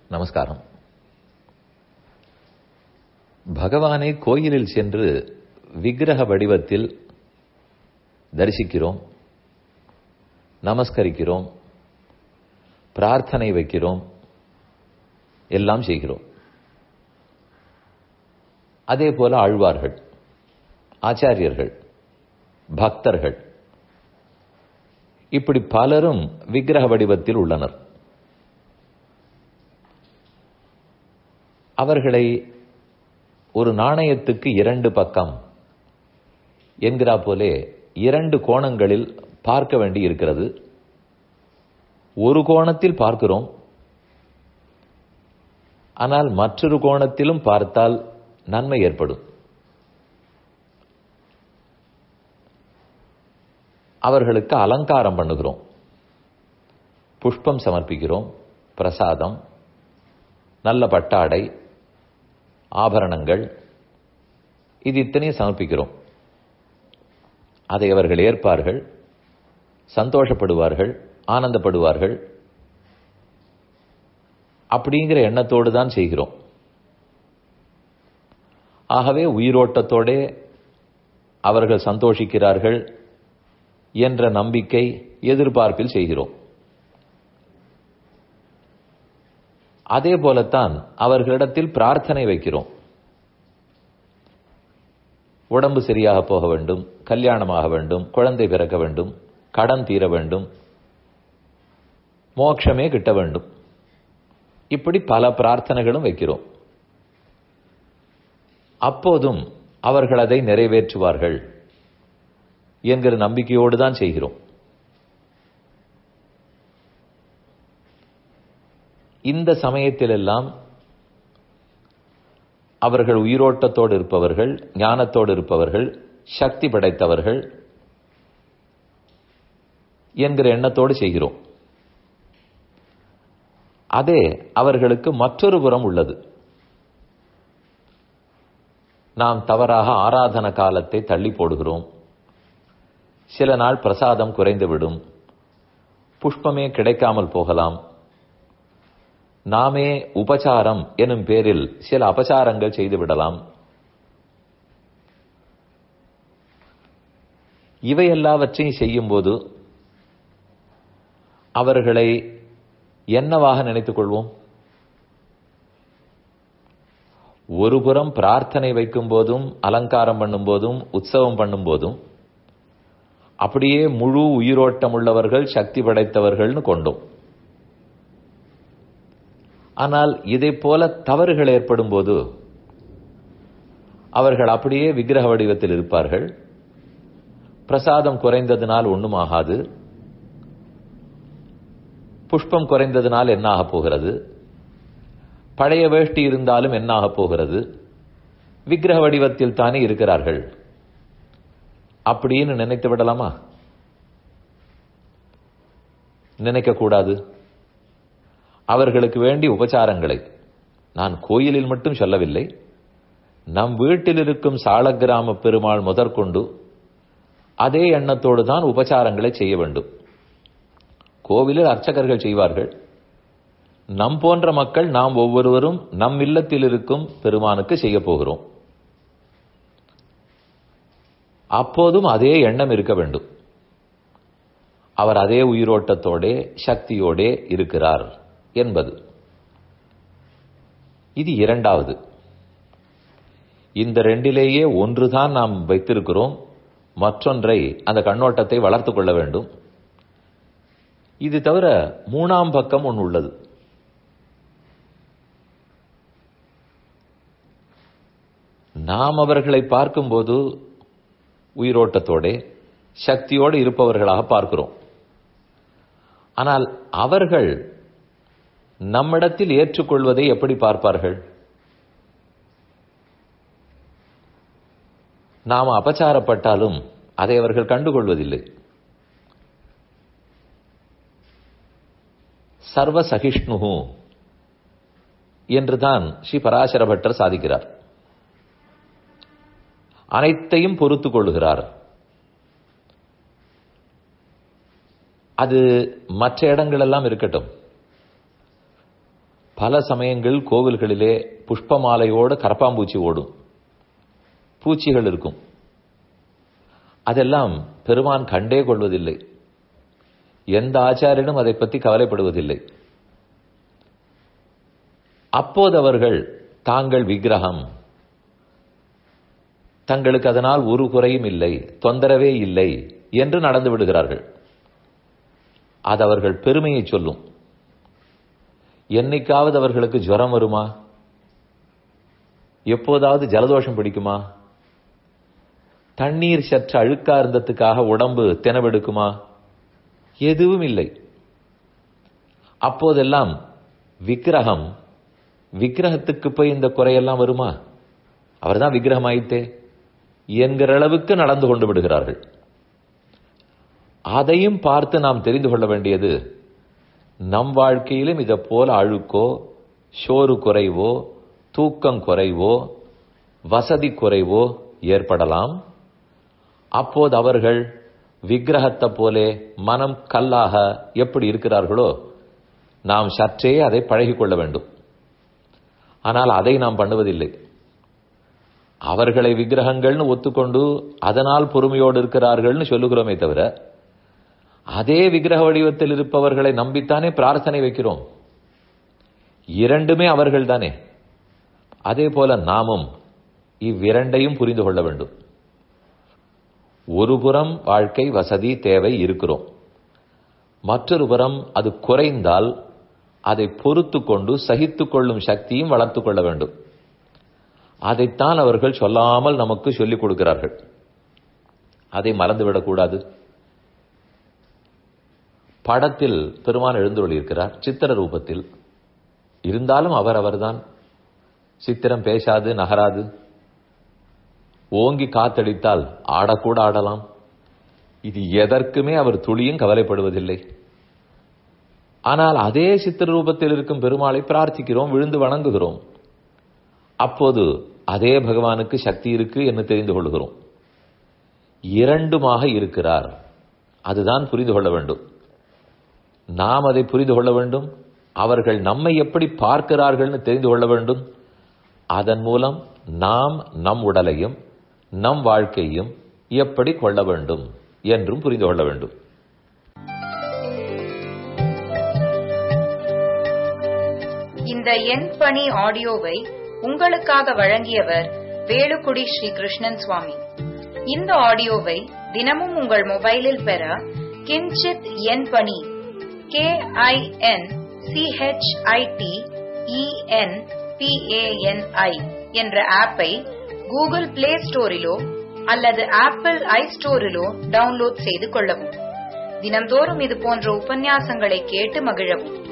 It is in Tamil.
நமஸ்காரம் பகவானை கோயிலில் சென்று விக்கிரக வடிவத்தில் தரிசிக்கிறோம் நமஸ்கரிக்கிறோம் பிரார்த்தனை வைக்கிறோம் எல்லாம் செய்கிறோம் அதே போல ஆழ்வார்கள் ஆச்சாரியர்கள் பக்தர்கள் இப்படி பலரும் விக்கிரக வடிவத்தில் உள்ளனர் அவர்களை ஒரு நாணயத்துக்கு இரண்டு பக்கம் என்கிறா போலே இரண்டு கோணங்களில் பார்க்க வேண்டி இருக்கிறது ஒரு கோணத்தில் பார்க்கிறோம் ஆனால் மற்றொரு கோணத்திலும் பார்த்தால் நன்மை ஏற்படும் அவர்களுக்கு அலங்காரம் பண்ணுகிறோம் புஷ்பம் சமர்ப்பிக்கிறோம் பிரசாதம் நல்ல பட்டாடை ஆபரணங்கள் இது இத்தனையும் சமர்ப்பிக்கிறோம் அதை அவர்கள் ஏற்பார்கள் சந்தோஷப்படுவார்கள் ஆனந்தப்படுவார்கள் அப்படிங்கிற எண்ணத்தோடு தான் செய்கிறோம் ஆகவே உயிரோட்டத்தோட அவர்கள் சந்தோஷிக்கிறார்கள் என்ற நம்பிக்கை எதிர்பார்ப்பில் செய்கிறோம் அதே போலத்தான் அவர்களிடத்தில் பிரார்த்தனை வைக்கிறோம் உடம்பு சரியாக போக வேண்டும் கல்யாணமாக வேண்டும் குழந்தை பிறக்க வேண்டும் கடன் தீர வேண்டும் மோட்சமே கிட்ட வேண்டும் இப்படி பல பிரார்த்தனைகளும் வைக்கிறோம் அப்போதும் அவர்கள் அதை நிறைவேற்றுவார்கள் என்கிற நம்பிக்கையோடு தான் செய்கிறோம் இந்த சமயத்திலெல்லாம் அவர்கள் உயிரோட்டத்தோடு இருப்பவர்கள் ஞானத்தோடு இருப்பவர்கள் சக்தி படைத்தவர்கள் என்கிற எண்ணத்தோடு செய்கிறோம் அதே அவர்களுக்கு மற்றொரு புறம் உள்ளது நாம் தவறாக ஆராதன காலத்தை தள்ளி போடுகிறோம் சில நாள் பிரசாதம் குறைந்துவிடும் புஷ்பமே கிடைக்காமல் போகலாம் நாமே உபசாரம் எனும் பேரில் சில அபசாரங்கள் செய்து விடலாம் இவை எல்லாவற்றையும் செய்யும்போது அவர்களை என்னவாக நினைத்துக் கொள்வோம் ஒருபுறம் பிரார்த்தனை வைக்கும் போதும் அலங்காரம் பண்ணும் போதும் உற்சவம் பண்ணும் போதும் அப்படியே முழு உயிரோட்டம் உள்ளவர்கள் சக்தி படைத்தவர்கள்னு கொண்டோம் ஆனால் இதை போல தவறுகள் ஏற்படும் போது அவர்கள் அப்படியே விக்கிரக வடிவத்தில் இருப்பார்கள் பிரசாதம் குறைந்ததினால் ஒன்றும் ஆகாது புஷ்பம் குறைந்ததினால் என்ன ஆகப் போகிறது பழைய வேஷ்டி இருந்தாலும் என்ன ஆகப் போகிறது விக்கிரக வடிவத்தில் தானே இருக்கிறார்கள் அப்படின்னு நினைத்து விடலாமா நினைக்க கூடாது அவர்களுக்கு வேண்டிய உபச்சாரங்களை நான் கோயிலில் மட்டும் சொல்லவில்லை நம் வீட்டில் இருக்கும் சாலக்கிராம பெருமாள் முதற்கொண்டு அதே எண்ணத்தோடு தான் உபச்சாரங்களை செய்ய வேண்டும் கோவிலில் அர்ச்சகர்கள் செய்வார்கள் நம் போன்ற மக்கள் நாம் ஒவ்வொருவரும் நம் இல்லத்தில் இருக்கும் பெருமானுக்கு செய்ய போகிறோம் அப்போதும் அதே எண்ணம் இருக்க வேண்டும் அவர் அதே உயிரோட்டத்தோடே சக்தியோடே இருக்கிறார் என்பது இது இரண்டாவது இந்த ரெண்டிலேயே ஒன்றுதான் நாம் வைத்திருக்கிறோம் மற்றொன்றை அந்த கண்ணோட்டத்தை வளர்த்து கொள்ள வேண்டும் இது தவிர மூணாம் பக்கம் ஒன்று உள்ளது நாம் அவர்களை பார்க்கும்போது உயிரோட்டத்தோட சக்தியோடு இருப்பவர்களாக பார்க்கிறோம் ஆனால் அவர்கள் நம்மிடத்தில் ஏற்றுக்கொள்வதை எப்படி பார்ப்பார்கள் நாம் அபச்சாரப்பட்டாலும் அதை அவர்கள் கண்டுகொள்வதில்லை சர்வ சகிஷ்ணு என்றுதான் ஸ்ரீ பராசர பட்டர் சாதிக்கிறார் அனைத்தையும் பொறுத்து கொள்ளுகிறார் அது மற்ற இடங்கள் எல்லாம் இருக்கட்டும் பல சமயங்கள் கோவில்களிலே புஷ்பமாலையோடு கரப்பாம்பூச்சி ஓடும் பூச்சிகள் இருக்கும் அதெல்லாம் பெருமான் கண்டே கொள்வதில்லை எந்த ஆச்சாரியனும் அதை பற்றி கவலைப்படுவதில்லை அப்போது அவர்கள் தாங்கள் விக்கிரகம் தங்களுக்கு அதனால் ஒரு குறையும் இல்லை தொந்தரவே இல்லை என்று நடந்து விடுகிறார்கள் அது அவர்கள் பெருமையை சொல்லும் என்னைக்காவது அவர்களுக்கு ஜுரம் வருமா எப்போதாவது ஜலதோஷம் பிடிக்குமா தண்ணீர் சற்று அழுக்கா இருந்ததுக்காக உடம்பு தினவெடுக்குமா எதுவும் இல்லை அப்போதெல்லாம் விக்கிரகம் விக்கிரகத்துக்கு போய் இந்த குறையெல்லாம் வருமா அவர்தான் விக்கிரகம் ஆயிட்டே என்கிற அளவுக்கு நடந்து கொண்டு விடுகிறார்கள் அதையும் பார்த்து நாம் தெரிந்து கொள்ள வேண்டியது நம் வாழ்க்கையிலும் இதை போல அழுக்கோ சோறு குறைவோ தூக்கம் குறைவோ வசதி குறைவோ ஏற்படலாம் அப்போது அவர்கள் விக்கிரகத்தை போலே மனம் கல்லாக எப்படி இருக்கிறார்களோ நாம் சற்றே அதை பழகிக்கொள்ள வேண்டும் ஆனால் அதை நாம் பண்ணுவதில்லை அவர்களை விக்கிரகங்கள்னு ஒத்துக்கொண்டு அதனால் பொறுமையோடு இருக்கிறார்கள்னு சொல்லுகிறோமே தவிர அதே விக்கிரக வடிவத்தில் இருப்பவர்களை நம்பித்தானே பிரார்த்தனை வைக்கிறோம் இரண்டுமே அவர்கள் தானே அதே போல நாமும் இவ்விரண்டையும் புரிந்து கொள்ள வேண்டும் ஒரு புறம் வாழ்க்கை வசதி தேவை இருக்கிறோம் மற்றொரு புறம் அது குறைந்தால் அதை பொறுத்து கொண்டு சகித்து கொள்ளும் சக்தியும் வளர்த்து கொள்ள வேண்டும் அதைத்தான் அவர்கள் சொல்லாமல் நமக்கு சொல்லிக் கொடுக்கிறார்கள் அதை மறந்துவிடக்கூடாது படத்தில் பெருமான் எழுந்துள்ளிருக்கிறார் சித்திர ரூபத்தில் இருந்தாலும் அவர் அவர்தான் சித்திரம் பேசாது நகராது ஓங்கி காத்தடித்தால் ஆடக்கூட ஆடலாம் இது எதற்குமே அவர் துளியும் கவலைப்படுவதில்லை ஆனால் அதே சித்திர ரூபத்தில் இருக்கும் பெருமாளை பிரார்த்திக்கிறோம் விழுந்து வணங்குகிறோம் அப்போது அதே பகவானுக்கு சக்தி இருக்கு என்று தெரிந்து கொள்கிறோம் இரண்டுமாக இருக்கிறார் அதுதான் புரிந்து கொள்ள வேண்டும் நாம் அதை புரிந்து கொள்ள வேண்டும் அவர்கள் நம்மை எப்படி பார்க்கிறார்கள்னு தெரிந்து கொள்ள வேண்டும் அதன் மூலம் நாம் நம் உடலையும் நம் வாழ்க்கையும் எப்படி கொள்ள வேண்டும் என்றும் புரிந்து கொள்ள வேண்டும் இந்த எண் பணி ஆடியோவை உங்களுக்காக வழங்கியவர் வேலுக்குடி ஸ்ரீ கிருஷ்ணன் சுவாமி இந்த ஆடியோவை தினமும் உங்கள் மொபைலில் பெற கிஞ்சித் எண் பணி கே ஐ என் சிஹெச்ஐடி இஎன் பிஏஎன்ஐ என்ற ஆப்பை கூகுள் பிளே ஸ்டோரிலோ அல்லது ஆப்பிள் ஐ ஸ்டோரிலோ டவுன்லோட் செய்து கொள்ளவும் தினம்தோறும் இது போன்ற உபன்யாசங்களை கேட்டு மகிழவும்